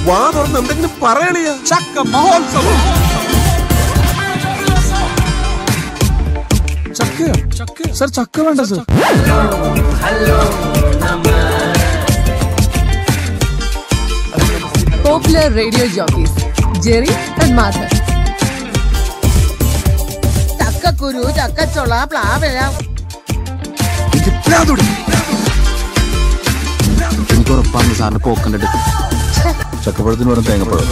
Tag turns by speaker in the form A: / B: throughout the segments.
A: വാ തുറന്ന് എന്തെങ്കിലും പറയണിയ
B: ചക്ക മഹോത്സവം ചക്കയോ ചക്ക സർ ചക്ക വേണ്ട sir
C: Popular radio jockeys Jerry and Madhav.
D: ചക്കക്കുരു ചക്കച്ചുള പ്ലാവില
B: എനിക്ക് ഉറപ്പാണ് സാറിന് പോക്കൻ്റെ ചക്കപ്പഴത്തിന് പറഞ്ഞ തേങ്ങപ്പഴം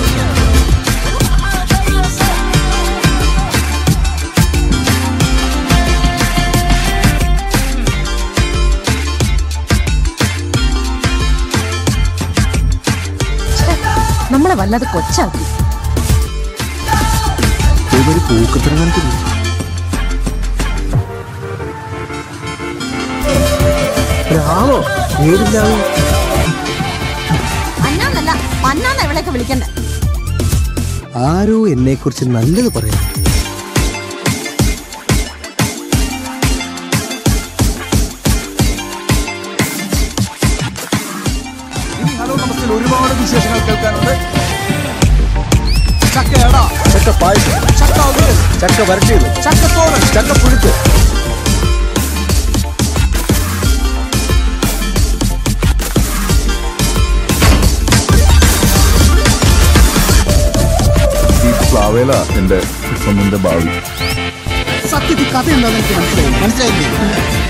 C: നമ്മളെ വല്ലാതെ കൊച്ചാക്കി
B: ഇവര് പൂക്കത്തരം കാണിക്കുന്നു
A: രാമോ ഏടില്ലാതെ
D: അന്നാന്നല്ല പന്നാന്ന ഇവളെയൊക്കെ വിളിക്കണ്ട
A: ആരോ എന്നെ കുറിച്ച് നല്ലത് പറയാം
B: ഇനി ഹലോ നമസ്തേ ഒരുപാട് വിശേഷങ്ങൾ കേൾക്കാനുണ്ട് ചക്കയട
A: ചക്ക പായസം
B: ചക്ക അവിയൽ
A: ചക്ക വരട്ടിയത്
B: ചക്കത്തോരൻ
A: ചക്ക പുഴുക്ക്
B: ഈ പ്ലാവേല എന്റെ ഒന്നിന്റെ ഭാവി
E: സത്യത്തിൽ കഥ എന്താണെന്ന് എനിക്ക് മനസ്സിലായി മനസ്സിലായില്ലേ